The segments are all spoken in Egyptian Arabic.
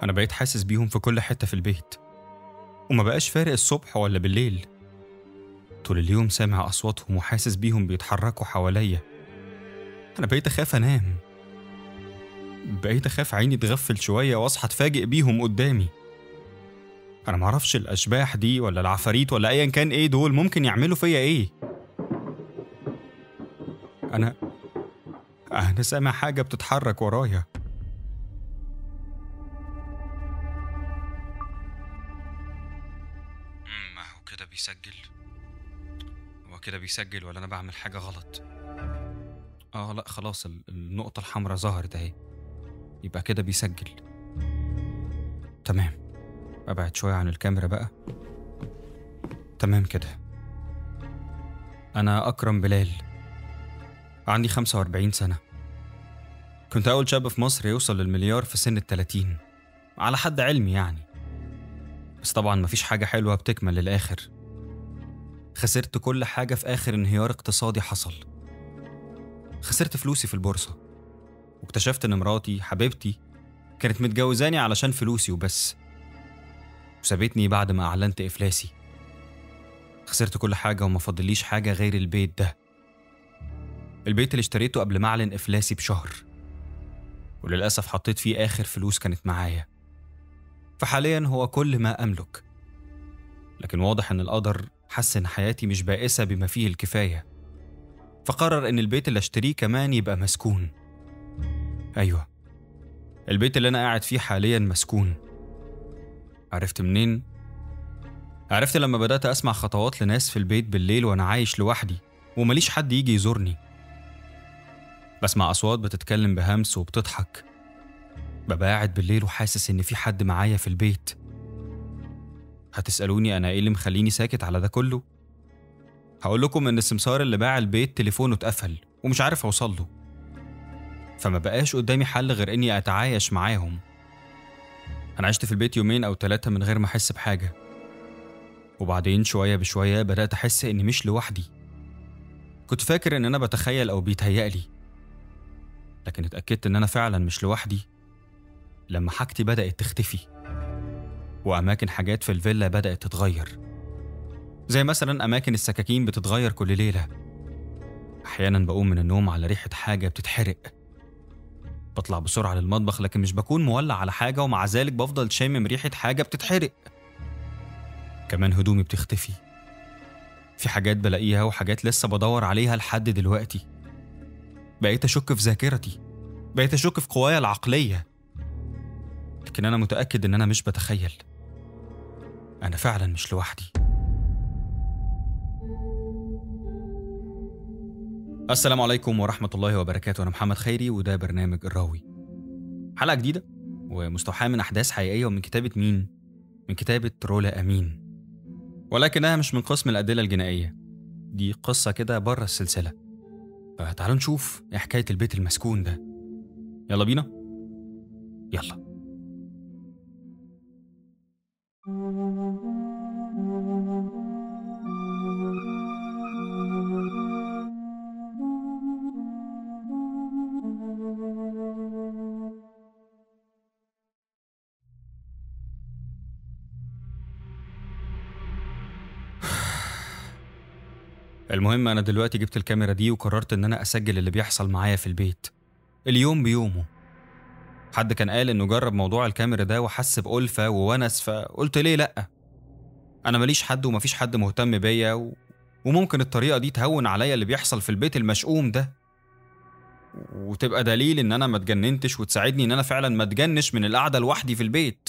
أنا بقيت حاسس بيهم في كل حتة في البيت وما بقاش فارق الصبح ولا بالليل طول اليوم سامع أصواتهم وحاسس بيهم بيتحركوا حواليا أنا بقيت أخاف أنام بقيت أخاف عيني تغفل شوية وأصحى أتفاجئ بيهم قدامي أنا معرفش الأشباح دي ولا العفاريت ولا أيا كان إيه دول ممكن يعملوا فيا إيه أنا أنا سامع حاجة بتتحرك ورايا أمم، هو كده بيسجل هو كده بيسجل ولا أنا بعمل حاجة غلط آه لأ خلاص ال- النقطة الحمراء ظهرت أهي يبقى كده بيسجل تمام أبعد شوية عن الكاميرا بقى تمام كده أنا أكرم بلال عندي 45 سنة كنت أول شاب في مصر يوصل للمليار في سن التلاتين على حد علمي يعني بس طبعا مفيش حاجة حلوة بتكمل للآخر خسرت كل حاجة في آخر انهيار اقتصادي حصل خسرت فلوسي في البورصة واكتشفت إن مراتي حبيبتي كانت متجوزاني علشان فلوسي وبس وسابتني بعد ما أعلنت إفلاسي خسرت كل حاجة وما فضليش حاجة غير البيت ده البيت اللي اشتريته قبل ما أعلن إفلاسي بشهر وللأسف حطيت فيه آخر فلوس كانت معايا فحاليا هو كل ما أملك لكن واضح إن القدر حس إن حياتي مش بائسة بما فيه الكفاية فقرر إن البيت اللي اشتريه كمان يبقى مسكون أيوة البيت اللي أنا قاعد فيه حاليا مسكون عرفت منين؟ عرفت لما بدأت أسمع خطوات لناس في البيت بالليل وأنا عايش لوحدي ومليش حد يجي يزورني بسمع أصوات بتتكلم بهمس وبتضحك ببقى قاعد بالليل وحاسس إن في حد معايا في البيت هتسألوني أنا إيه اللي مخليني ساكت على ده كله؟ هقول لكم إن السمسار اللي باع البيت تليفونه اتقفل ومش عارف أوصل له فما بقاش قدامي حل غير إني أتعايش معاهم أنا عشت في البيت يومين أو ثلاثة من غير ما أحس بحاجة وبعدين شوية بشوية بدأت أحس إني مش لوحدي كنت فاكر إن أنا بتخيل أو بيتهيألي لكن اتأكدت إن أنا فعلا مش لوحدي لما حاجتي بدأت تختفي وأماكن حاجات في الفيلا بدأت تتغير زي مثلا أماكن السكاكين بتتغير كل ليلة أحيانا بقوم من النوم على ريحة حاجة بتتحرق بطلع بسرعة للمطبخ لكن مش بكون مولع على حاجة ومع ذلك بفضل شامم ريحة حاجة بتتحرق كمان هدومي بتختفي في حاجات بلاقيها وحاجات لسه بدور عليها لحد دلوقتي بقيت أشك في ذاكرتي بقيت أشك في قوايا العقلية لكن أنا متأكد إن أنا مش بتخيل أنا فعلا مش لوحدي السلام عليكم ورحمة الله وبركاته أنا محمد خيري وده برنامج الراوي حلقة جديدة ومستوحاة من أحداث حقيقية ومن كتابة مين؟ من كتابة رولا أمين ولكنها مش من قسم الأدلة الجنائية دي قصة كده بره السلسلة فتعالوا نشوف إيه حكاية البيت المسكون ده يلا بينا يلا المهم أنا دلوقتي جبت الكاميرا دي وقررت إن أنا أسجل اللي بيحصل معايا في البيت اليوم بيومه حد كان قال إنه جرب موضوع الكاميرا ده وحس بألفة وونس فقلت ليه لأ أنا ماليش حد ومفيش حد مهتم بيا و... وممكن الطريقة دي تهون عليا اللي بيحصل في البيت المشؤوم ده وتبقى دليل إن أنا ما اتجننتش وتساعدني إن أنا فعلا ما اتجنش من القعدة لوحدي في البيت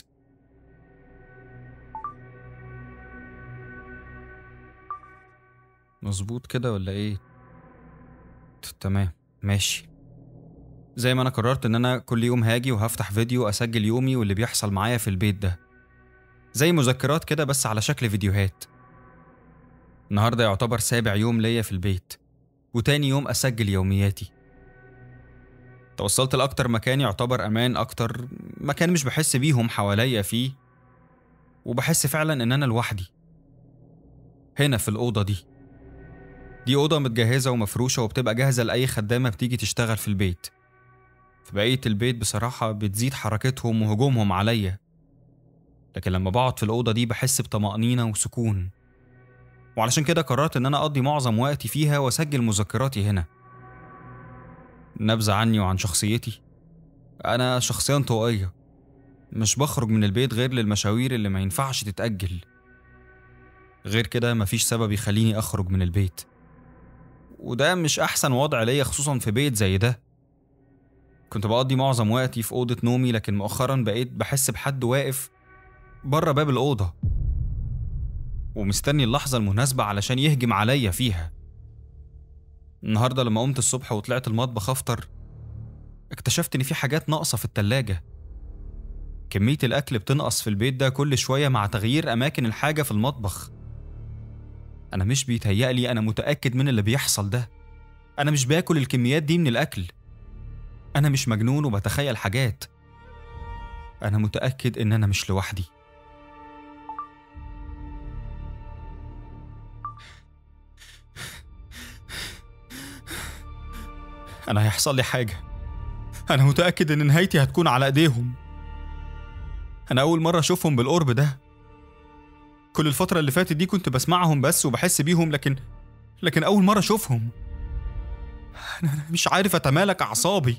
مظبوط كده ولا ايه ت- تمام ماشي زي ما انا قررت ان انا كل يوم هاجي وهفتح فيديو اسجل يومي واللي بيحصل معايا في البيت ده زي مذكرات كده بس على شكل فيديوهات النهارده يعتبر سابع يوم ليا في البيت وتاني يوم اسجل يومياتي توصلت لاكتر مكان يعتبر امان اكتر مكان مش بحس بيهم حواليا فيه وبحس فعلا ان انا لوحدي هنا في الاوضه دي دي أوضة متجهزة ومفروشة وبتبقى جاهزة لأي خدامة بتيجي تشتغل في البيت في بقية البيت بصراحة بتزيد حركتهم وهجومهم عليا لكن لما بقعد في الأوضة دي بحس بطمأنينة وسكون وعلشان كده قررت إن أنا أقضي معظم وقتي فيها وأسجل مذكراتي هنا نبذة عني وعن شخصيتي أنا شخصية انطوائية مش بخرج من البيت غير للمشاوير اللي ما ينفعش تتأجل غير كده مفيش سبب يخليني أخرج من البيت وده مش أحسن وضع ليا خصوصا في بيت زي ده كنت بقضي معظم وقتي في أوضة نومي لكن مؤخرا بقيت بحس بحد واقف بره باب الأوضة ومستني اللحظة المناسبة علشان يهجم عليا فيها النهاردة لما قمت الصبح وطلعت المطبخ أفطر اكتشفت إن في حاجات ناقصة في التلاجة كمية الأكل بتنقص في البيت ده كل شوية مع تغيير أماكن الحاجة في المطبخ أنا مش بيتهيألي أنا متأكد من اللي بيحصل ده أنا مش باكل الكميات دي من الأكل أنا مش مجنون وبتخيل حاجات أنا متأكد إن أنا مش لوحدي أنا هيحصل لي حاجة أنا متأكد إن نهايتي هتكون على إيديهم أنا أول مرة أشوفهم بالقرب ده كل الفترة اللي فاتت دي كنت بسمعهم بس وبحس بيهم لكن لكن أول مرة أشوفهم أنا أنا مش عارف أتمالك أعصابي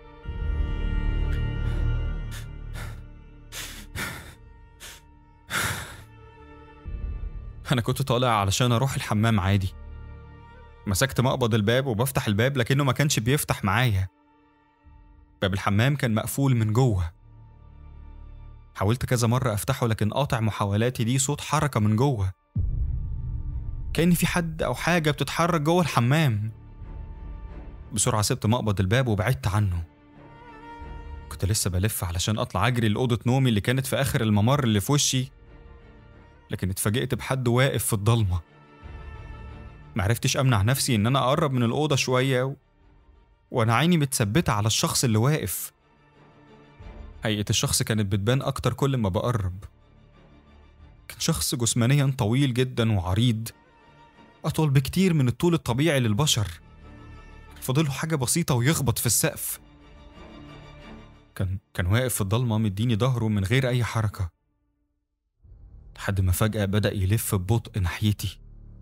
أنا كنت طالع علشان أروح الحمام عادي مسكت مقبض الباب وبفتح الباب لكنه ما كانش بيفتح معايا باب الحمام كان مقفول من جوه حاولت كذا مرة أفتحه لكن قاطع محاولاتي دي صوت حركة من جوه كأن في حد أو حاجة بتتحرك جوه الحمام بسرعة سبت مقبض الباب وبعدت عنه كنت لسه بلف علشان أطلع أجري لأوضة نومي اللي كانت في آخر الممر اللي في وشي لكن اتفاجئت بحد واقف في الضلمة معرفتش أمنع نفسي إن أنا أقرب من الأوضة شوية و... وأنا عيني متثبتة على الشخص اللي واقف هيئة الشخص كانت بتبان أكتر كل ما بقرب كان شخص جسمانيا طويل جدا وعريض أطول بكتير من الطول الطبيعي للبشر فاضله حاجة بسيطة ويخبط في السقف كان كان واقف في الضلمة مديني ظهره من غير أي حركة لحد ما فجأة بدأ يلف ببطء ناحيتي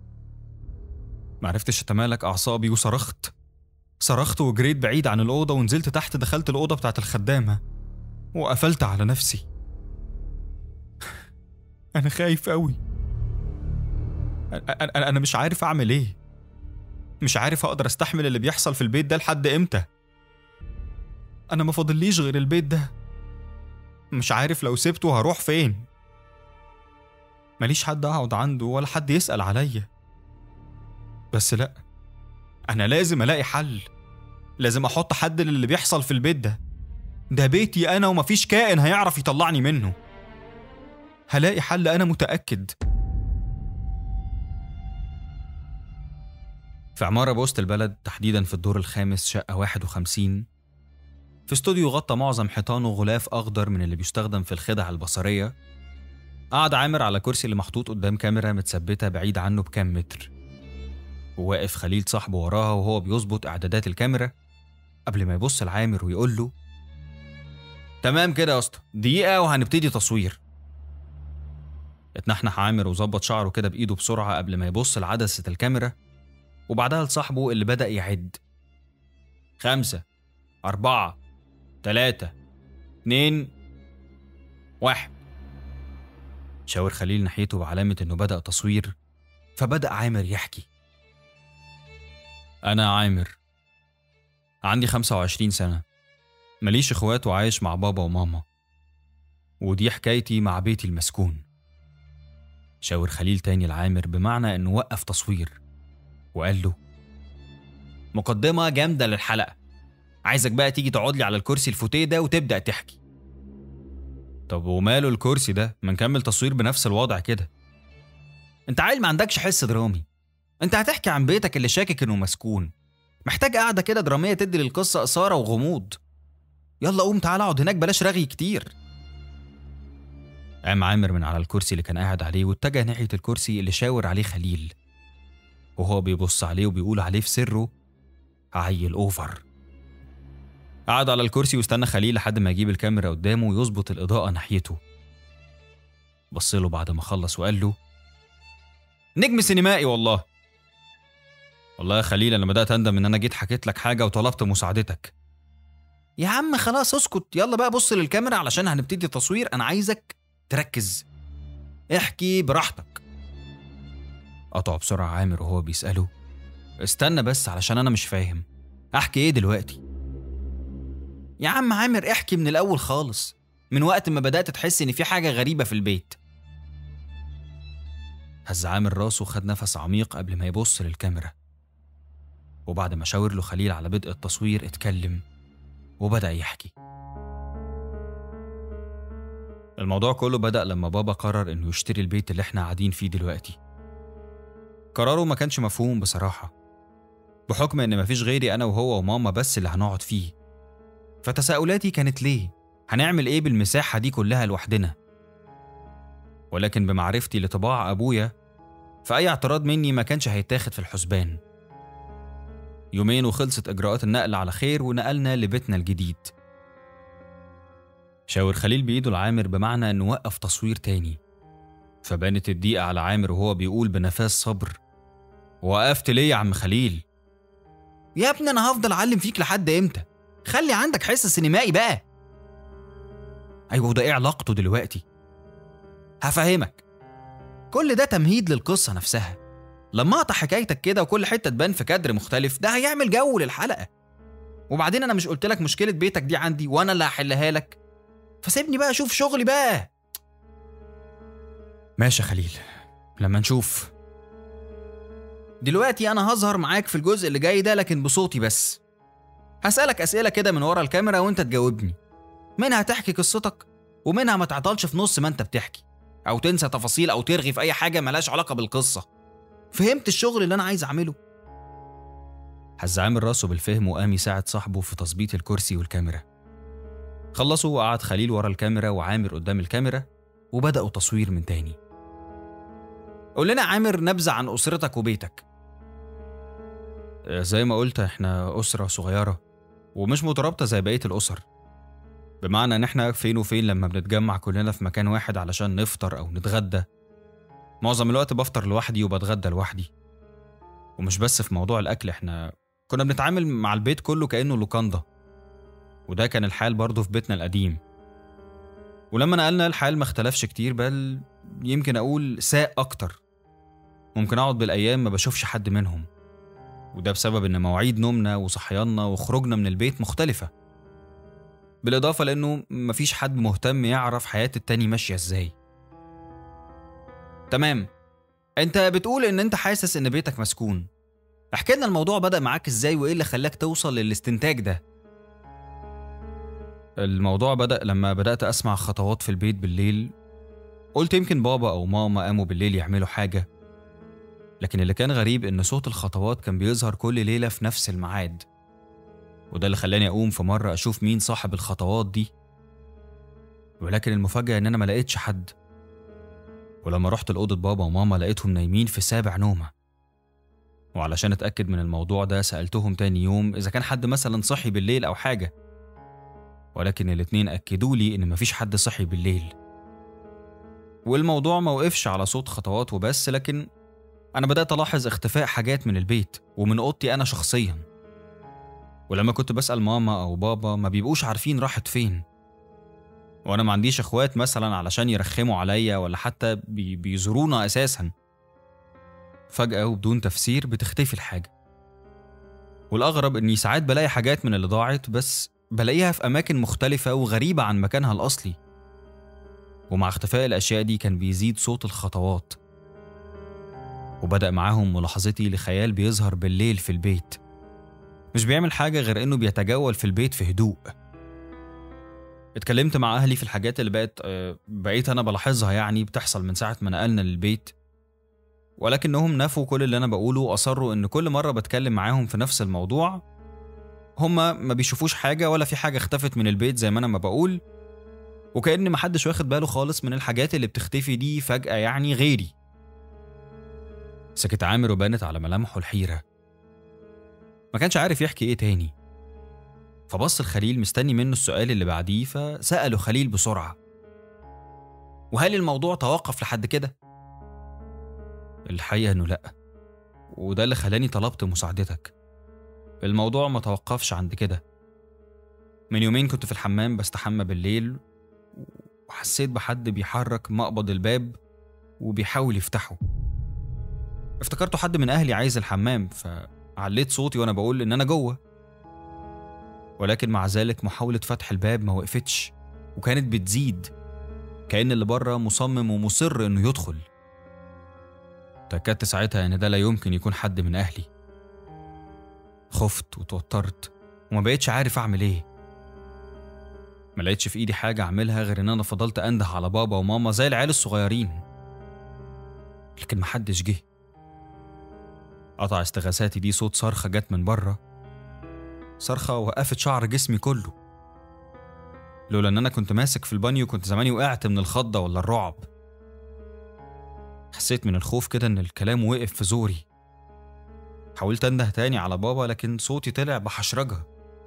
معرفتش أتمالك أعصابي وصرخت صرخت وجريت بعيد عن الأوضة ونزلت تحت دخلت الأوضة بتاعت الخدامة وقفلت على نفسي أنا خايف أوي أنا أنا مش عارف أعمل إيه مش عارف أقدر أستحمل اللي بيحصل في البيت ده لحد إمتى أنا ما فاضليش غير البيت ده مش عارف لو سبته هروح فين ماليش حد أقعد عنده ولا حد يسأل عليا بس لأ أنا لازم ألاقي حل لازم أحط حد للي بيحصل في البيت ده ده بيتي أنا ومفيش كائن هيعرف يطلعني منه هلاقي حل أنا متأكد في عمارة بوسط البلد تحديدا في الدور الخامس شقة 51 في استوديو غطى معظم حيطانه غلاف أخضر من اللي بيستخدم في الخدع البصرية قعد عامر على كرسي اللي محطوط قدام كاميرا متثبتة بعيد عنه بكام متر وواقف خليل صاحبه وراها وهو بيظبط إعدادات الكاميرا قبل ما يبص لعامر ويقول له تمام كده يا اسطى دقيقة وهنبتدي تصوير اتنحنح عامر وظبط شعره كده بإيده بسرعة قبل ما يبص لعدسة الكاميرا وبعدها لصاحبه اللي بدأ يعد خمسة أربعة تلاتة اتنين واحد شاور خليل ناحيته بعلامة إنه بدأ تصوير فبدأ عامر يحكي أنا عامر عندي 25 سنة ماليش إخوات وعايش مع بابا وماما ودي حكايتي مع بيتي المسكون شاور خليل تاني العامر بمعنى إنه وقف تصوير وقال له مقدمة جامدة للحلقة عايزك بقى تيجي تقعد لي على الكرسي الفوتيه ده وتبدأ تحكي طب وماله الكرسي ده ما نكمل تصوير بنفس الوضع كده انت عيل ما عندكش حس درامي انت هتحكي عن بيتك اللي شاكك انه مسكون محتاج قعده كده دراميه تدي للقصه اثاره وغموض يلا قوم تعالى اقعد هناك بلاش رغي كتير قام عامر من على الكرسي اللي كان قاعد عليه واتجه ناحيه الكرسي اللي شاور عليه خليل وهو بيبص عليه وبيقول عليه في سره عيل اوفر قعد على الكرسي واستنى خليل لحد ما يجيب الكاميرا قدامه ويظبط الإضاءة ناحيته بص له بعد ما خلص وقال له نجم سينمائي والله والله يا خليل انا بدات اندم ان انا جيت حكيت لك حاجه وطلبت مساعدتك يا عم خلاص اسكت يلا بقى بص للكاميرا علشان هنبتدي تصوير انا عايزك تركز احكي براحتك قطع بسرعه عامر وهو بيساله استنى بس علشان انا مش فاهم احكي ايه دلوقتي يا عم عامر احكي من الاول خالص من وقت ما بدات تحس ان في حاجه غريبه في البيت هز عامر راسه وخد نفس عميق قبل ما يبص للكاميرا وبعد ما شاور له خليل على بدء التصوير اتكلم وبدأ يحكي الموضوع كله بدأ لما بابا قرر إنه يشتري البيت اللي إحنا قاعدين فيه دلوقتي قراره ما كانش مفهوم بصراحة بحكم إن مفيش غيري أنا وهو وماما بس اللي هنقعد فيه فتساؤلاتي كانت ليه؟ هنعمل إيه بالمساحة دي كلها لوحدنا؟ ولكن بمعرفتي لطباع أبويا فأي اعتراض مني ما كانش هيتاخد في الحسبان يومين وخلصت إجراءات النقل على خير ونقلنا لبيتنا الجديد شاور خليل بإيده العامر بمعنى إنه وقف تصوير تاني فبانت الضيقة على عامر وهو بيقول بنفاس صبر وقفت ليه يا عم خليل؟ يا ابني أنا هفضل أعلم فيك لحد إمتى؟ خلي عندك حس سينمائي بقى أيوة وده إيه علاقته دلوقتي؟ هفهمك كل ده تمهيد للقصة نفسها لما اقطع حكايتك كده وكل حتة تبان في كادر مختلف ده هيعمل جو للحلقة وبعدين أنا مش قلت لك مشكلة بيتك دي عندي وأنا اللي هحلها لك فسيبني بقى أشوف شغلي بقى ماشي يا خليل لما نشوف دلوقتي أنا هظهر معاك في الجزء اللي جاي ده لكن بصوتي بس هسألك أسئلة كده من ورا الكاميرا وأنت تجاوبني منها تحكي قصتك ومنها ما تعطلش في نص ما أنت بتحكي أو تنسى تفاصيل أو ترغي في أي حاجة ملهاش علاقة بالقصة فهمت الشغل اللي أنا عايز أعمله هز عامل راسه بالفهم وقام يساعد صاحبه في تظبيط الكرسي والكاميرا خلصوا وقعد خليل ورا الكاميرا وعامر قدام الكاميرا وبدأوا تصوير من تاني قول لنا عامر نبذة عن أسرتك وبيتك زي ما قلت احنا أسرة صغيرة ومش مترابطة زي بقية الأسر بمعنى ان احنا فين وفين لما بنتجمع كلنا في مكان واحد علشان نفطر او نتغدى معظم الوقت بفطر لوحدي وبتغدى لوحدي ومش بس في موضوع الاكل احنا كنا بنتعامل مع البيت كله كانه لوكاندا وده كان الحال برضه في بيتنا القديم ولما نقلنا الحال ما اختلفش كتير بل يمكن اقول ساء اكتر ممكن اقعد بالايام ما بشوفش حد منهم وده بسبب ان مواعيد نومنا وصحياننا وخروجنا من البيت مختلفه بالإضافة لأنه مفيش حد مهتم يعرف حياة التاني ماشية إزاي تمام أنت بتقول إن أنت حاسس إن بيتك مسكون احكي لنا الموضوع بدأ معاك إزاي وإيه اللي خلاك توصل للاستنتاج ده الموضوع بدأ لما بدأت أسمع خطوات في البيت بالليل قلت يمكن بابا أو ماما قاموا بالليل يعملوا حاجة لكن اللي كان غريب إن صوت الخطوات كان بيظهر كل ليلة في نفس الميعاد وده اللي خلاني أقوم في مرة أشوف مين صاحب الخطوات دي ولكن المفاجأة إن أنا ما لقيتش حد ولما رحت لأوضة بابا وماما لقيتهم نايمين في سابع نومة وعلشان أتأكد من الموضوع ده سألتهم تاني يوم إذا كان حد مثلا صحي بالليل أو حاجة ولكن الاتنين أكدوا لي إن مفيش حد صحي بالليل والموضوع ما وقفش على صوت خطوات وبس لكن أنا بدأت ألاحظ اختفاء حاجات من البيت ومن أوضتي أنا شخصياً ولما كنت بسأل ماما أو بابا ما بيبقوش عارفين راحت فين وأنا ما عنديش إخوات مثلا علشان يرخموا عليا ولا حتى بي بيزورونا أساسا فجأة وبدون تفسير بتختفي الحاجة والأغرب إني ساعات بلاقي حاجات من اللي ضاعت بس بلاقيها في أماكن مختلفة وغريبة عن مكانها الأصلي ومع اختفاء الأشياء دي كان بيزيد صوت الخطوات وبدأ معاهم ملاحظتي لخيال بيظهر بالليل في البيت مش بيعمل حاجة غير إنه بيتجول في البيت في هدوء اتكلمت مع أهلي في الحاجات اللي بقت بقيت أنا بلاحظها يعني بتحصل من ساعة ما نقلنا للبيت ولكنهم نفوا كل اللي أنا بقوله وأصروا إن كل مرة بتكلم معاهم في نفس الموضوع هما ما بيشوفوش حاجة ولا في حاجة اختفت من البيت زي ما أنا ما بقول وكأن محدش واخد باله خالص من الحاجات اللي بتختفي دي فجأة يعني غيري سكت عامر وبانت على ملامحه الحيرة ما كانش عارف يحكي ايه تاني فبص الخليل مستني منه السؤال اللي بعديه فسأله خليل بسرعة وهل الموضوع توقف لحد كده؟ الحقيقة إنه لأ وده اللي خلاني طلبت مساعدتك الموضوع ما توقفش عند كده من يومين كنت في الحمام بستحمى بالليل وحسيت بحد بيحرك مقبض الباب وبيحاول يفتحه افتكرته حد من أهلي عايز الحمام فعليت صوتي وأنا بقول إن أنا جوه ولكن مع ذلك محاولة فتح الباب ما وقفتش وكانت بتزيد كأن اللي بره مصمم ومصر إنه يدخل تأكدت ساعتها إن ده لا يمكن يكون حد من أهلي خفت وتوترت وما بقتش عارف أعمل إيه ما لقيتش في إيدي حاجة أعملها غير إن أنا فضلت أنده على بابا وماما زي العيال الصغيرين لكن محدش جه قطع استغاثاتي دي صوت صرخة جت من بره صرخة وقفت شعر جسمي كله لولا إن أنا كنت ماسك في البانيو كنت زماني وقعت من الخضة ولا الرعب حسيت من الخوف كده إن الكلام وقف في زوري حاولت انده تاني على بابا لكن صوتي طلع بحشرجة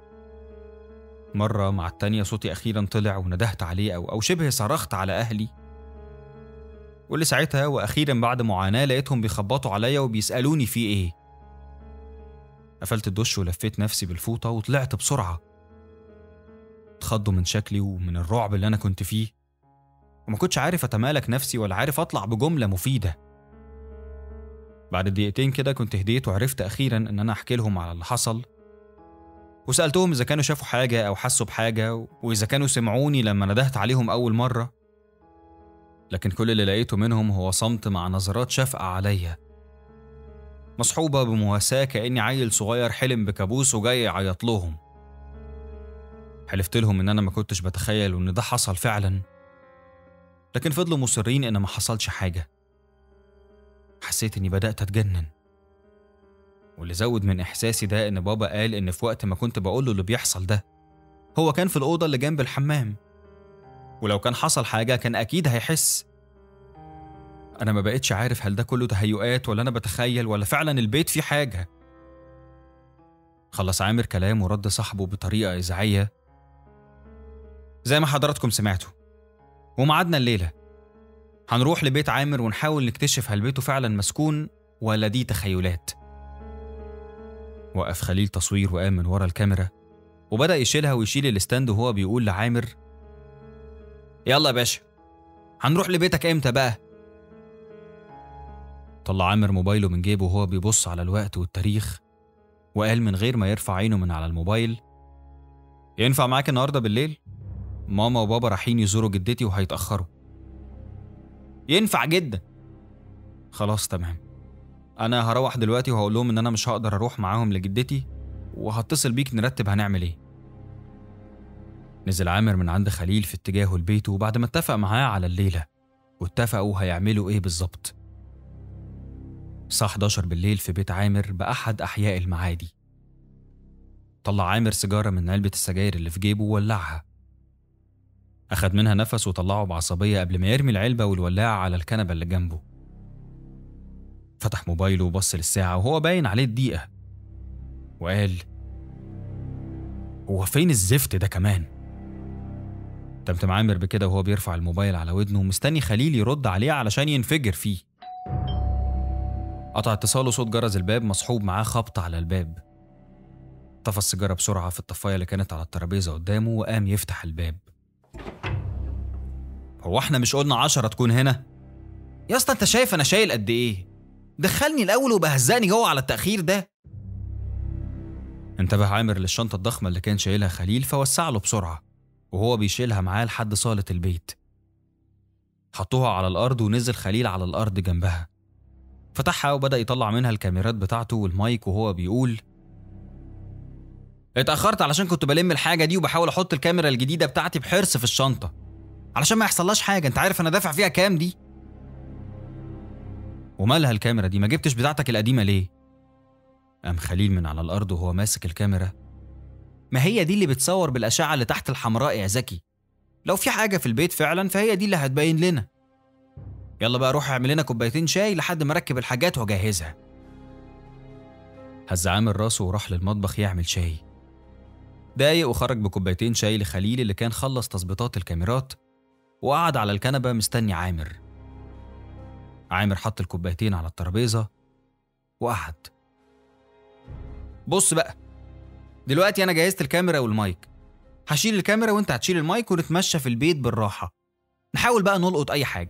مرة مع التانية صوتي أخيرا طلع وندهت عليه أو أو شبه صرخت على أهلي واللي ساعتها وأخيرا بعد معاناة لقيتهم بيخبطوا عليا وبيسألوني في إيه قفلت الدش ولفيت نفسي بالفوطة وطلعت بسرعة اتخضوا من شكلي ومن الرعب اللي أنا كنت فيه وما كنتش عارف أتمالك نفسي ولا عارف أطلع بجملة مفيدة بعد دقيقتين كده كنت هديت وعرفت أخيرا إن أنا أحكي لهم على اللي حصل وسألتهم إذا كانوا شافوا حاجة أو حسوا بحاجة وإذا كانوا سمعوني لما ندهت عليهم أول مرة لكن كل اللي لقيته منهم هو صمت مع نظرات شفقة عليا مصحوبة بمواساة كأني عيل صغير حلم بكابوس وجاي يعيط لهم حلفت لهم إن أنا ما كنتش بتخيل وإن ده حصل فعلا لكن فضلوا مصرين إن ما حصلش حاجة حسيت إني بدأت أتجنن واللي زود من إحساسي ده إن بابا قال إن في وقت ما كنت بقول له اللي بيحصل ده هو كان في الأوضة اللي جنب الحمام ولو كان حصل حاجة كان أكيد هيحس أنا ما بقتش عارف هل ده كله تهيؤات ولا أنا بتخيل ولا فعلا البيت فيه حاجة خلص عامر كلام ورد صاحبه بطريقة إذاعية زي ما حضراتكم سمعتوا ومعادنا الليلة هنروح لبيت عامر ونحاول نكتشف هل بيته فعلا مسكون ولا دي تخيلات وقف خليل تصوير وقام من ورا الكاميرا وبدأ يشيلها ويشيل الاستاند وهو بيقول لعامر يلا يا باشا هنروح لبيتك امتى بقى طلع عامر موبايله من جيبه وهو بيبص على الوقت والتاريخ وقال من غير ما يرفع عينه من على الموبايل ينفع معاك النهارده بالليل ماما وبابا رايحين يزوروا جدتي وهيتأخروا ينفع جدا خلاص تمام انا هروح دلوقتي وهقول لهم ان انا مش هقدر اروح معاهم لجدتي وهتصل بيك نرتب هنعمل ايه نزل عامر من عند خليل في اتجاهه لبيته بعد ما اتفق معاه على الليلة واتفقوا هيعملوا ايه بالظبط الساعة 11 بالليل في بيت عامر بأحد أحياء المعادي طلع عامر سيجارة من علبة السجاير اللي في جيبه وولعها أخد منها نفس وطلعه بعصبية قبل ما يرمي العلبة والولاعة على الكنبة اللي جنبه فتح موبايله وبص للساعة وهو باين عليه الدقيقة وقال هو فين الزفت ده كمان؟ تمتم عامر بكده وهو بيرفع الموبايل على ودنه ومستني خليل يرد عليه علشان ينفجر فيه قطع اتصاله صوت جرس الباب مصحوب معاه خبط على الباب طفى السيجارة بسرعة في الطفاية اللي كانت على الترابيزة قدامه وقام يفتح الباب هو احنا مش قلنا عشرة تكون هنا؟ يا اسطى انت شايف انا شايل قد ايه؟ دخلني الاول وبهزقني جوه على التأخير ده انتبه عامر للشنطة الضخمة اللي كان شايلها خليل فوسع له بسرعة وهو بيشيلها معاه لحد صالة البيت حطوها على الأرض ونزل خليل على الأرض جنبها فتحها وبدأ يطلع منها الكاميرات بتاعته والمايك وهو بيقول اتأخرت علشان كنت بلم الحاجة دي وبحاول أحط الكاميرا الجديدة بتاعتي بحرص في الشنطة علشان ما يحصلهاش حاجة أنت عارف أنا دافع فيها كام دي ومالها الكاميرا دي ما جبتش بتاعتك القديمة ليه قام خليل من على الأرض وهو ماسك الكاميرا ما هي دي اللي بتصور بالأشعة اللي تحت الحمراء يا زكي لو في حاجة في البيت فعلا فهي دي اللي هتبين لنا يلا بقى روح اعمل لنا كوبايتين شاي لحد ما اركب الحاجات واجهزها هز عامر راسه وراح للمطبخ يعمل شاي دايق وخرج بكوبايتين شاي لخليل اللي كان خلص تظبيطات الكاميرات وقعد على الكنبة مستني عامر عامر حط الكوبايتين على الترابيزة وقعد بص بقى دلوقتي أنا جهزت الكاميرا والمايك هشيل الكاميرا وانت هتشيل المايك ونتمشى في البيت بالراحة نحاول بقى نلقط أي حاجة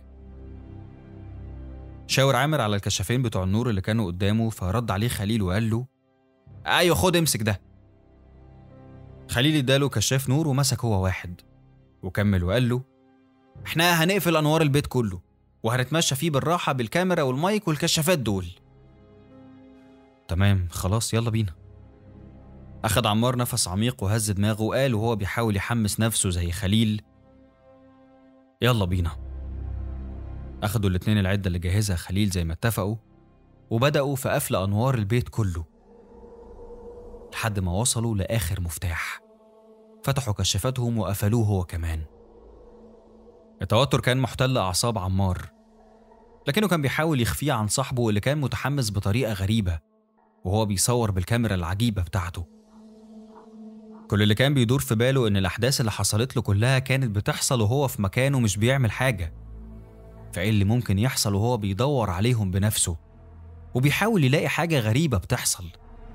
شاور عامر على الكشافين بتوع النور اللي كانوا قدامه فرد عليه خليل وقال له أيوة خد امسك ده خليل اداله كشاف نور ومسك هو واحد وكمل وقال له احنا هنقفل انوار البيت كله وهنتمشى فيه بالراحه بالكاميرا والمايك والكشافات دول تمام خلاص يلا بينا أخد عمار نفس عميق وهز دماغه وقال وهو بيحاول يحمس نفسه زي خليل يلا بينا أخدوا الاتنين العدة اللي جهزها خليل زي ما اتفقوا وبدأوا في قفل أنوار البيت كله لحد ما وصلوا لآخر مفتاح فتحوا كشافاتهم وقفلوه هو كمان التوتر كان محتل أعصاب عمار لكنه كان بيحاول يخفيه عن صاحبه اللي كان متحمس بطريقة غريبة وهو بيصور بالكاميرا العجيبة بتاعته كل اللي كان بيدور في باله إن الأحداث اللي حصلت له كلها كانت بتحصل وهو في مكانه مش بيعمل حاجة فإيه اللي ممكن يحصل وهو بيدور عليهم بنفسه وبيحاول يلاقي حاجة غريبة بتحصل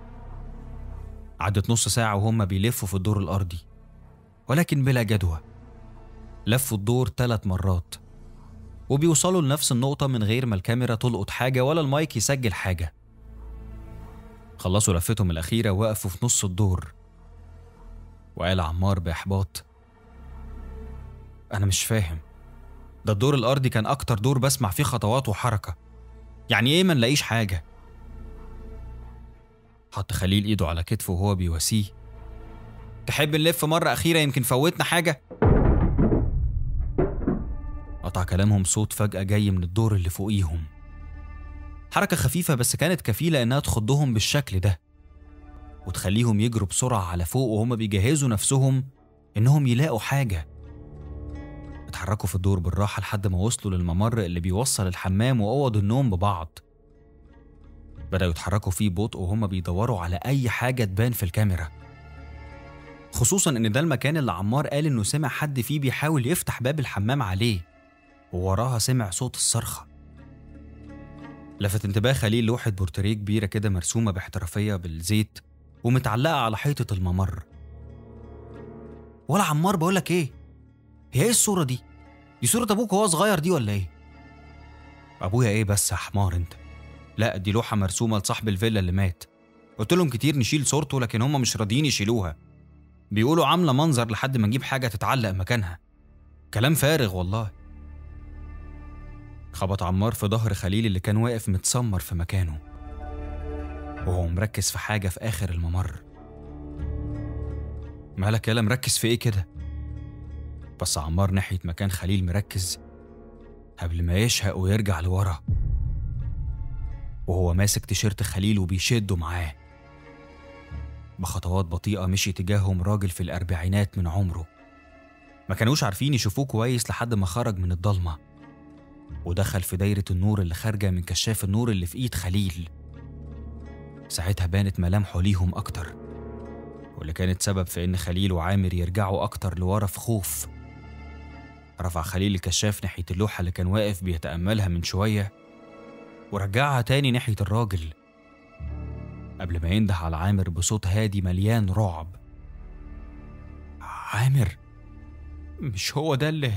عدت نص ساعة وهم بيلفوا في الدور الأرضي ولكن بلا جدوى لفوا الدور ثلاث مرات وبيوصلوا لنفس النقطة من غير ما الكاميرا تلقط حاجة ولا المايك يسجل حاجة خلصوا لفتهم الأخيرة ووقفوا في نص الدور وقال عمار بإحباط أنا مش فاهم ده الدور الأرضي كان أكتر دور بسمع فيه خطوات وحركة يعني إيه ما نلاقيش حاجة حط خليل إيده على كتفه وهو بيواسيه تحب نلف مرة أخيرة يمكن فوتنا حاجة قطع كلامهم صوت فجأة جاي من الدور اللي فوقيهم حركة خفيفة بس كانت كفيلة إنها تخضهم بالشكل ده وتخليهم يجروا بسرعة على فوق وهم بيجهزوا نفسهم إنهم يلاقوا حاجة اتحركوا في الدور بالراحة لحد ما وصلوا للممر اللي بيوصل الحمام وأوض النوم ببعض بدأوا يتحركوا فيه ببطء وهم بيدوروا على أي حاجة تبان في الكاميرا خصوصا إن ده المكان اللي عمار قال إنه سمع حد فيه بيحاول يفتح باب الحمام عليه ووراها سمع صوت الصرخة لفت انتباه خليل لوحة بورتريه كبيرة كده مرسومة باحترافية بالزيت ومتعلقة على حيطة الممر ولا عمار بقولك ايه هي ايه الصورة دي؟ دي صورة ابوك وهو صغير دي ولا ايه؟ ابويا ايه بس يا حمار انت؟ لا دي لوحة مرسومة لصاحب الفيلا اللي مات قلت لهم كتير نشيل صورته لكن هم مش راضيين يشيلوها بيقولوا عاملة منظر لحد ما نجيب حاجة تتعلق مكانها كلام فارغ والله خبط عمار في ظهر خليل اللي كان واقف متسمر في مكانه وهو مركز في حاجة في آخر الممر مالك يالا مركز في إيه كده؟ بص عمار ناحية مكان خليل مركز قبل ما يشهق ويرجع لورا وهو ماسك تيشيرت خليل وبيشده معاه بخطوات بطيئة مشي تجاههم راجل في الأربعينات من عمره ما كانوش عارفين يشوفوه كويس لحد ما خرج من الضلمة ودخل في دايرة النور اللي خارجة من كشاف النور اللي في إيد خليل ساعتها بانت ملامحه ليهم أكتر واللي كانت سبب في إن خليل وعامر يرجعوا أكتر لورا في خوف رفع خليل الكشاف ناحية اللوحة اللي كان واقف بيتأملها من شوية ورجعها تاني ناحية الراجل قبل ما ينده على عامر بصوت هادي مليان رعب عامر مش هو ده اللي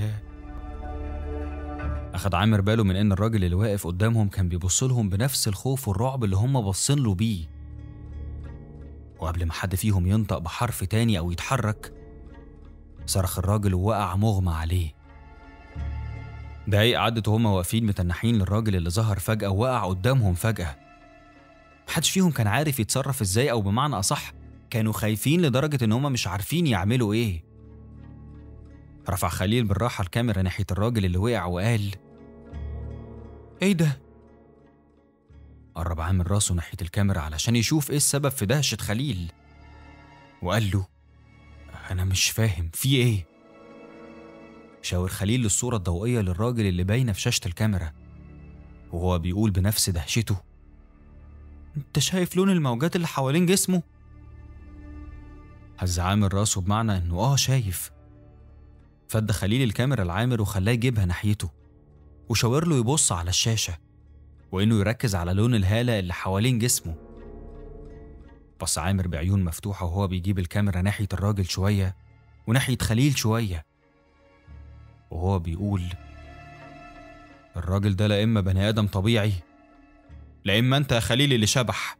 أخد عامر باله من إن الراجل اللي واقف قدامهم كان بيبص لهم بنفس الخوف والرعب اللي هم باصين له بيه وقبل ما حد فيهم ينطق بحرف تاني أو يتحرك صرخ الراجل ووقع مغمى عليه دقايق عدت وهما واقفين متنحين للراجل اللي ظهر فجأة ووقع قدامهم فجأة محدش فيهم كان عارف يتصرف ازاي أو بمعنى أصح كانوا خايفين لدرجة إن هما مش عارفين يعملوا إيه رفع خليل بالراحة الكاميرا ناحية الراجل اللي وقع وقال إيه ده؟ قرب عامل راسه ناحية الكاميرا علشان يشوف إيه السبب في دهشة خليل وقال له أنا مش فاهم في إيه؟ شاور خليل للصورة الضوئية للراجل اللي باينة في شاشة الكاميرا وهو بيقول بنفس دهشته أنت شايف لون الموجات اللي حوالين جسمه؟ هز عامر راسه بمعنى إنه آه شايف فد خليل الكاميرا العامر وخلاه يجيبها ناحيته وشاور له يبص على الشاشة وإنه يركز على لون الهالة اللي حوالين جسمه بص عامر بعيون مفتوحة وهو بيجيب الكاميرا ناحية الراجل شوية وناحية خليل شوية وهو بيقول الراجل ده لا إما بني آدم طبيعي لا إما أنت يا خليل اللي شبح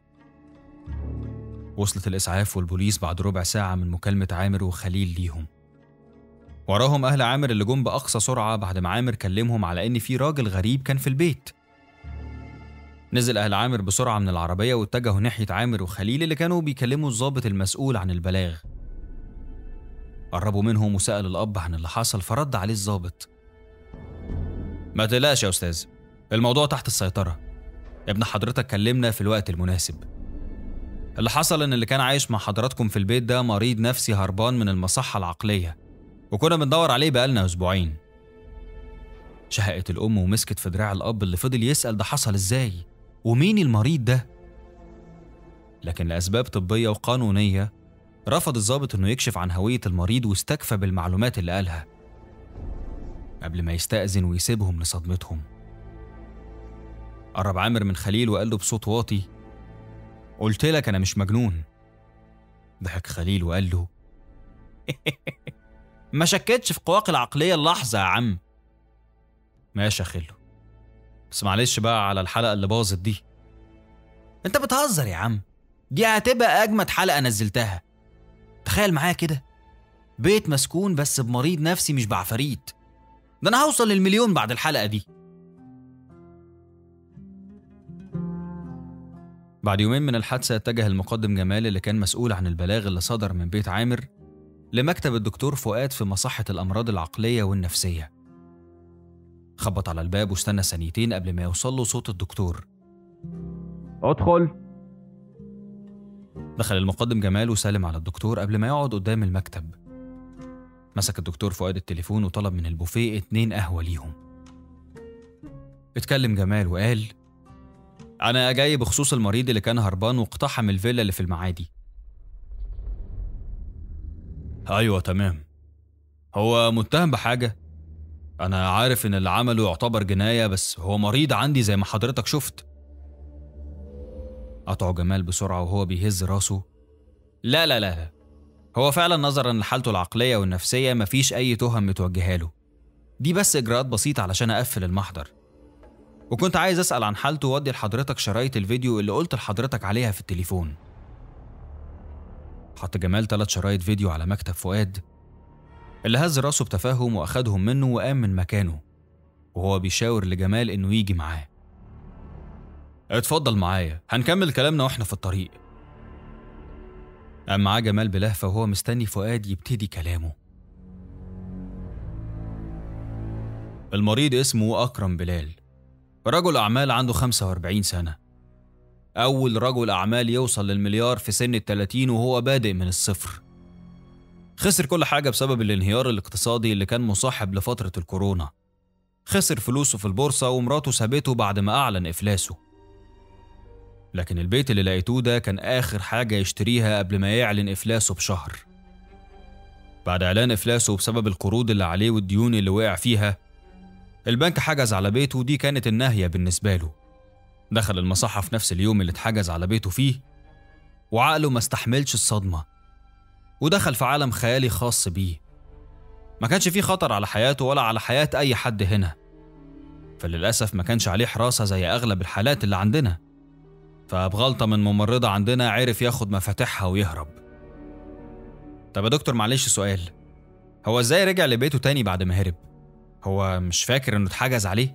وصلت الإسعاف والبوليس بعد ربع ساعة من مكالمة عامر وخليل ليهم وراهم أهل عامر اللي جم بأقصى سرعة بعد ما عامر كلمهم على إن في راجل غريب كان في البيت نزل أهل عامر بسرعة من العربية واتجهوا ناحية عامر وخليل اللي كانوا بيكلموا الضابط المسؤول عن البلاغ قربوا منهم وسأل الأب عن اللي حصل فرد عليه الضابط ما تقلقش يا أستاذ الموضوع تحت السيطرة ابن حضرتك كلمنا في الوقت المناسب اللي حصل إن اللي كان عايش مع حضراتكم في البيت ده مريض نفسي هربان من المصحة العقلية وكنا بندور عليه بقالنا أسبوعين شهقت الأم ومسكت في دراع الأب اللي فضل يسأل ده حصل إزاي ومين المريض ده لكن لأسباب طبية وقانونية رفض الضابط إنه يكشف عن هوية المريض واستكفى بالمعلومات اللي قالها قبل ما يستأذن ويسيبهم لصدمتهم قرب عامر من خليل وقال له بصوت واطي قلت لك أنا مش مجنون ضحك خليل وقال له ما شكتش في قواك العقلية اللحظة يا عم ماشي يا خلو بس معلش بقى على الحلقة اللي باظت دي انت بتهزر يا عم دي هتبقى أجمد حلقة نزلتها تخيل معايا كده بيت مسكون بس بمريض نفسي مش بعفاريت ده أنا هوصل للمليون بعد الحلقة دي بعد يومين من الحادثة اتجه المقدم جمال اللي كان مسؤول عن البلاغ اللي صدر من بيت عامر لمكتب الدكتور فؤاد في مصحة الأمراض العقلية والنفسية خبط على الباب واستنى ثانيتين قبل ما يوصل له صوت الدكتور ادخل دخل المقدم جمال وسلم على الدكتور قبل ما يقعد قدام المكتب مسك الدكتور فؤاد التليفون وطلب من البوفيه اتنين قهوة ليهم اتكلم جمال وقال أنا جاي بخصوص المريض اللي كان هربان واقتحم الفيلا اللي في المعادي أيوة تمام هو متهم بحاجة أنا عارف إن اللي عمله يعتبر جناية بس هو مريض عندي زي ما حضرتك شفت قطعه جمال بسرعة وهو بيهز راسه لا لا لا هو فعلا نظرا لحالته العقلية والنفسية مفيش أي تهم متوجهة له دي بس إجراءات بسيطة علشان أقفل المحضر وكنت عايز أسأل عن حالته وأدي لحضرتك شرايط الفيديو اللي قلت لحضرتك عليها في التليفون حط جمال ثلاث شرايط فيديو على مكتب فؤاد اللي هز راسه بتفاهم وأخدهم منه وقام من مكانه وهو بيشاور لجمال إنه يجي معاه اتفضل معايا هنكمل كلامنا واحنا في الطريق قام معاه جمال بلهفة وهو مستني فؤاد يبتدي كلامه المريض اسمه أكرم بلال رجل أعمال عنده 45 سنة أول رجل أعمال يوصل للمليار في سن التلاتين وهو بادئ من الصفر خسر كل حاجة بسبب الانهيار الاقتصادي اللي كان مصاحب لفترة الكورونا خسر فلوسه في البورصة ومراته سابته بعد ما أعلن إفلاسه لكن البيت اللي لقيتوه ده كان آخر حاجة يشتريها قبل ما يعلن إفلاسه بشهر بعد إعلان إفلاسه بسبب القروض اللي عليه والديون اللي وقع فيها البنك حجز على بيته ودي كانت الناهية بالنسبة له دخل المصحة في نفس اليوم اللي اتحجز على بيته فيه وعقله ما استحملش الصدمة ودخل في عالم خيالي خاص بيه ما كانش فيه خطر على حياته ولا على حياة أي حد هنا فللأسف ما كانش عليه حراسة زي أغلب الحالات اللي عندنا فبغلطة من ممرضة عندنا عرف ياخد مفاتيحها ويهرب طب يا دكتور معلش سؤال هو ازاي رجع لبيته تاني بعد ما هرب هو مش فاكر انه اتحجز عليه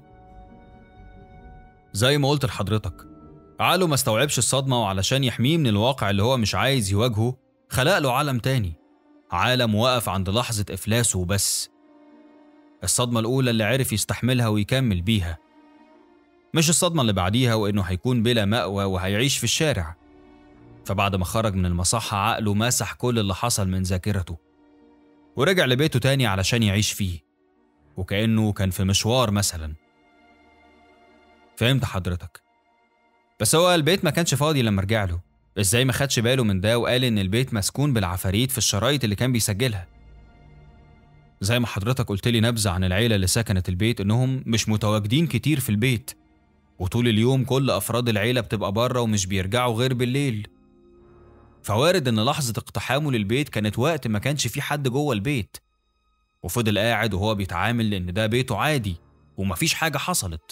زي ما قلت لحضرتك عقله ما استوعبش الصدمة وعلشان يحميه من الواقع اللي هو مش عايز يواجهه خلق له عالم تاني عالم وقف عند لحظة إفلاسه وبس الصدمة الأولى اللي عرف يستحملها ويكمل بيها مش الصدمة اللي بعديها وإنه هيكون بلا مأوى وهيعيش في الشارع فبعد ما خرج من المصحة عقله مسح كل اللي حصل من ذاكرته ورجع لبيته تاني علشان يعيش فيه وكأنه كان في مشوار مثلا فهمت حضرتك بس هو البيت ما كانش فاضي لما رجع له ازاي ما خدش باله من ده وقال ان البيت مسكون بالعفاريت في الشرايط اللي كان بيسجلها زي ما حضرتك قلت لي نبذة عن العيلة اللي سكنت البيت انهم مش متواجدين كتير في البيت وطول اليوم كل افراد العيلة بتبقى بره ومش بيرجعوا غير بالليل فوارد ان لحظة اقتحامه للبيت كانت وقت ما كانش في حد جوه البيت وفضل قاعد وهو بيتعامل لان ده بيته عادي ومفيش حاجة حصلت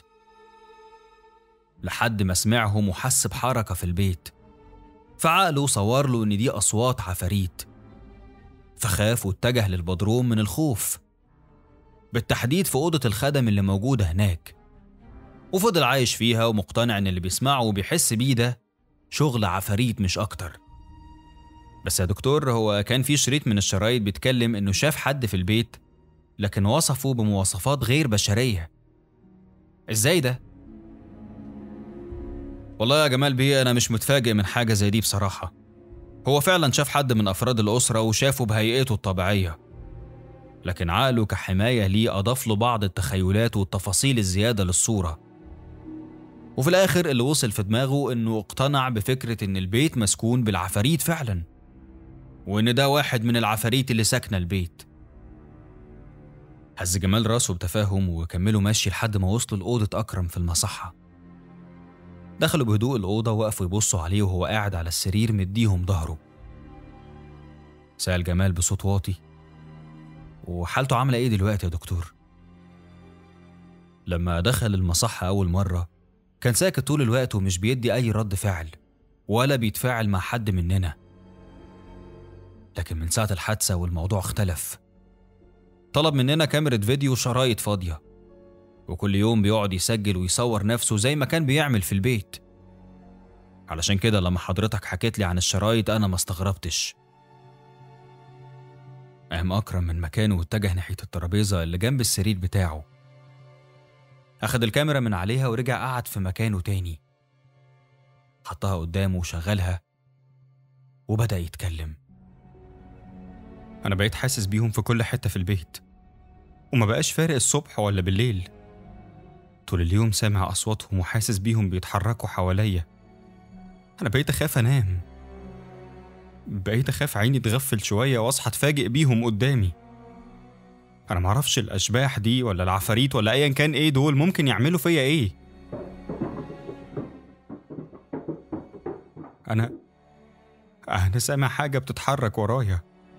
لحد ما سمعهم وحس بحركة في البيت فعقله صور له إن دي أصوات عفاريت فخاف واتجه للبدروم من الخوف بالتحديد في أوضة الخدم اللي موجودة هناك وفضل عايش فيها ومقتنع إن اللي بيسمعه وبيحس بيه ده شغل عفاريت مش أكتر بس يا دكتور هو كان في شريط من الشرايط بيتكلم إنه شاف حد في البيت لكن وصفه بمواصفات غير بشرية إزاي ده؟ والله يا جمال بيه أنا مش متفاجئ من حاجة زي دي بصراحة هو فعلا شاف حد من أفراد الأسرة وشافه بهيئته الطبيعية لكن عقله كحماية ليه أضاف له بعض التخيلات والتفاصيل الزيادة للصورة وفي الآخر اللي وصل في دماغه إنه اقتنع بفكرة إن البيت مسكون بالعفاريت فعلا وإن ده واحد من العفاريت اللي ساكنة البيت هز جمال راسه بتفاهم وكملوا ماشي لحد ما وصلوا لأوضة أكرم في المصحة دخلوا بهدوء الأوضة وقفوا يبصوا عليه وهو قاعد على السرير مديهم ظهره سأل جمال بصوت واطي وحالته عاملة إيه دلوقتي يا دكتور؟ لما دخل المصحة أول مرة كان ساكت طول الوقت ومش بيدي أي رد فعل ولا بيتفاعل مع حد مننا لكن من ساعة الحادثة والموضوع اختلف طلب مننا كاميرا فيديو وشرايط فاضية وكل يوم بيقعد يسجل ويصور نفسه زي ما كان بيعمل في البيت علشان كده لما حضرتك حكيت لي عن الشرايط أنا ما استغربتش قام أكرم من مكانه واتجه ناحية الترابيزة اللي جنب السرير بتاعه أخد الكاميرا من عليها ورجع قعد في مكانه تاني حطها قدامه وشغلها وبدأ يتكلم أنا بقيت حاسس بيهم في كل حتة في البيت وما بقاش فارق الصبح ولا بالليل طول اليوم سامع أصواتهم وحاسس بيهم بيتحركوا حواليا أنا بقيت أخاف أنام بقيت أخاف عيني تغفل شوية وأصحى أتفاجئ بيهم قدامي أنا معرفش الأشباح دي ولا العفاريت ولا أيا كان إيه دول ممكن يعملوا فيا إيه أنا أنا سامع حاجة بتتحرك ورايا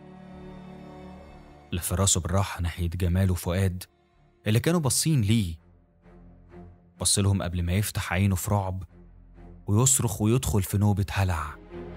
لف راسه بالراحة ناحية جمال وفؤاد اللي كانوا باصين ليه بص لهم قبل ما يفتح عينه في رعب ويصرخ ويدخل في نوبة هلع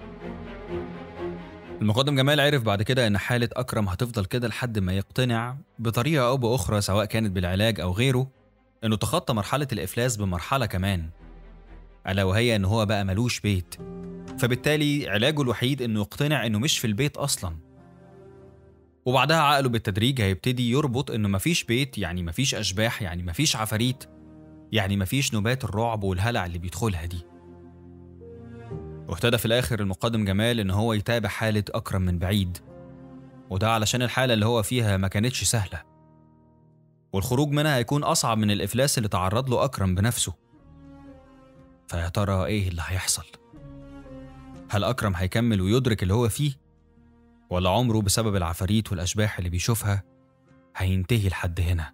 المقدم جمال عرف بعد كده إن حالة أكرم هتفضل كده لحد ما يقتنع بطريقة أو بأخرى سواء كانت بالعلاج أو غيره إنه تخطى مرحلة الإفلاس بمرحلة كمان ألا وهي إن هو بقى ملوش بيت فبالتالي علاجه الوحيد إنه يقتنع إنه مش في البيت أصلا وبعدها عقله بالتدريج هيبتدي يربط إنه مفيش بيت يعني مفيش أشباح يعني مفيش عفاريت يعني مفيش نوبات الرعب والهلع اللي بيدخلها دي واهتدى في الآخر المقدم جمال إن هو يتابع حالة أكرم من بعيد وده علشان الحالة اللي هو فيها ما كانتش سهلة والخروج منها هيكون أصعب من الإفلاس اللي تعرض له أكرم بنفسه فيا ترى إيه اللي هيحصل؟ هل أكرم هيكمل ويدرك اللي هو فيه؟ ولا عمره بسبب العفاريت والأشباح اللي بيشوفها هينتهي لحد هنا؟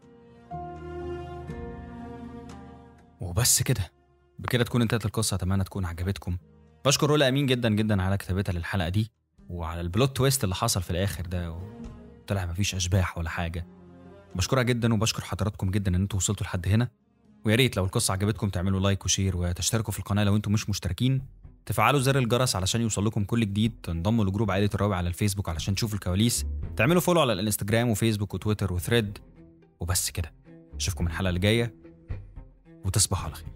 وبس كده بكده تكون انتهت القصة أتمنى تكون عجبتكم بشكر رولا أمين جدا جدا على كتابتها للحلقة دي وعلى البلوت تويست اللي حصل في الآخر ده طلع مفيش أشباح ولا حاجة بشكرها جدا وبشكر حضراتكم جدا إن انتوا وصلتوا لحد هنا ويا ريت لو القصة عجبتكم تعملوا لايك وشير وتشتركوا في القناة لو انتم مش مشتركين تفعلوا زر الجرس علشان يوصل لكم كل جديد تنضموا لجروب عائلة الرابع على الفيسبوك علشان تشوفوا الكواليس تعملوا فولو على الانستجرام وفيسبوك وتويتر وثريد وبس كده اشوفكم الحلقة اللي جاية وتصبحوا على خير